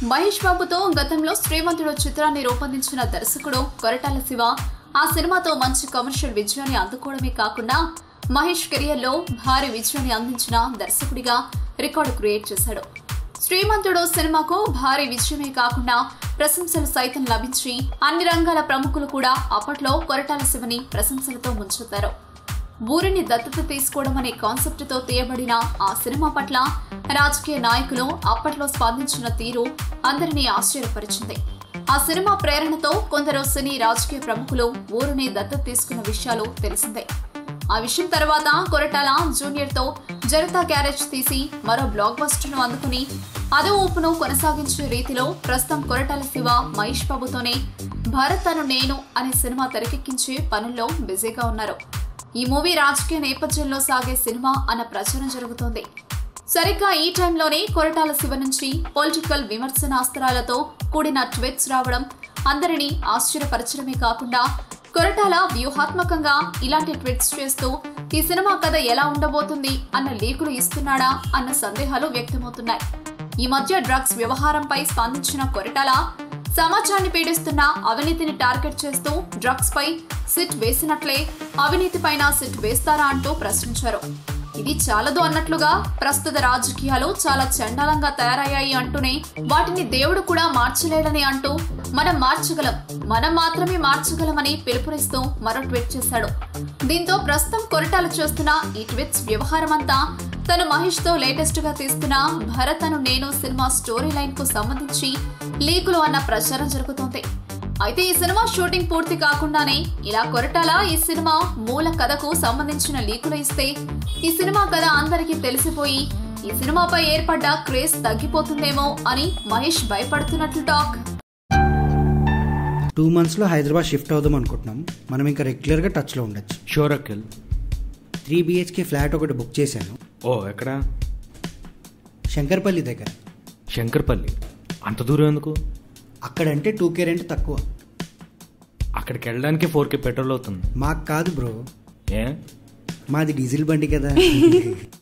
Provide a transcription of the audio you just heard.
మహేష్ బాబుతో గతంలో శ్రీమంతుడు చిత్రాన్ని రూపొందించిన దర్శకుడు కొరటాల శివ ఆ సినిమాతో మంచి కమర్షియల్ విజయాన్ని అందుకోవడమే కాకుండా మహేష్ కెరియర్లో భారీ విజయాన్ని అందించిన దర్శకుడిగా రికార్డు క్రియేట్ చేశాడు శ్రీమంతుడు సినిమాకు భారీ విజయమే కాకుండా ప్రశంసలు సైతం లభించి అన్ని రంగాల ప్రముఖులు కూడా అప్పట్లో కొరటాల శివని ప్రశంసలతో ముంచెత్తారు ఊరిని దత్తత తీసుకోవడం అనే కాన్సెప్ట్ తో తీయబడిన ఆ సినిమా పట్ల రాజకీయ నాయకులు అప్పట్లో స్పందించిన తీరు అందరినీ ఆశ్చర్యపరిచింది ఆ సినిమా ప్రేరణతో కొందరు సినీ రాజకీయ ప్రముఖులు ఊరిని దత్తత తీసుకున్న విషయాలు తెలిసిందే ఆ విషయం తర్వాత కొరటాల జూనియర్ తో జనతా గ్యారేజ్ తీసి మరో బ్లాక్ బస్టర్ ను అందుకుని అదే ఊపును కొనసాగించే రీతిలో ప్రస్తుతం కొరటాల శివ మహేష్ బాబుతోనే భారత్ అను నేను అనే సినిమా తెరకెక్కించే పనుల్లో బిజీగా ఉన్నారు ఈ మూవీ రాజకీయ నేపథ్యంలో సాగే సినిమా అన్న ప్రచారం జరుగుతోంది సరిగ్గా ఈ టైంలోనే కొరటాల శివ నుంచి పొలిటికల్ విమర్శనాస్త్రాలతో కూడిన ట్వీట్స్ రావడం అందరినీ ఆశ్చర్యపరచడమే కాకుండా కొరటాల వ్యూహాత్మకంగా ఇలాంటి ట్వీట్స్ చేస్తూ ఈ సినిమా కథ ఎలా ఉండబోతుంది అన్న లీకులు ఇస్తున్నాడా అన్న సందేహాలు వ్యక్తమవుతున్నాయి ఈ మధ్య డ్రగ్స్ వ్యవహారంపై స్పందించిన కొరటాల సమాజాన్ని పీడిస్తున్న అవినీతిని టార్గెట్ చేస్తూ డ్రగ్స్ పై సిట్ వేసినట్లే అవినీతి పైన సిట్ వేస్తారా అంటూ ప్రశ్నించారు ఇది చాలదు అన్నట్లుగా ప్రస్తుత రాజకీయాలు చాలా చండాలంగా తయారయ్యాయి అంటూనే వాటిని దేవుడు కూడా మార్చలేడని అంటూ మనం మార్చగలం మనం మాత్రమే మార్చగలమని పిలుపునిస్తూ మరో ట్వీట్ చేశాడు దీంతో ప్రస్తుతం కొరటాలు చేస్తున్న ఈ ట్వీట్స్ వ్యవహారం అంతా తను మహేష్ తో లేటెస్ట్ గా తీస్తున్న భరత్ అను నేను సినిమా స్టోరీ లైన్ కు సంబంధించి లీకులు అన్న ప్రచారం జరుగుతోంది అయితే ఈ సినిమా షూటింగ్ పూర్తి కాకుండానే ఇలా కొరటాల ఈ సినిమా మూల కథకు సంబంధించిన లీకులు ఇస్తే ఈ సినిమా కథ అందరికీ తెలిసిపోయి ఈ సినిమాపై ఏర్పడ్డ క్రేజ్ తగ్గిపోతుందేమో అని మహేష్ భయపడుతున్నట్లు టాక్ టూ మంత్స్లో హైదరాబాద్ షిఫ్ట్ అవుదాం అనుకుంటున్నాం మనం ఇంకా రెగ్యులర్గా టచ్లో ఉండొచ్చు sure Akhil three BHK flat ఒకటి బుక్ చేశాను ఓ ఎక్కడ శంకర్పల్లి దగ్గర శంకర్పల్లి అంత దూరం ఎందుకు అక్కడంటే టూ కే రెంట్ తక్కువ అక్కడికి వెళ్ళడానికి ఫోర్ కే పెట్రోల్ అవుతుంది మాకు కాదు బ్రో ఏ మాది డీజిల్ బండి కదా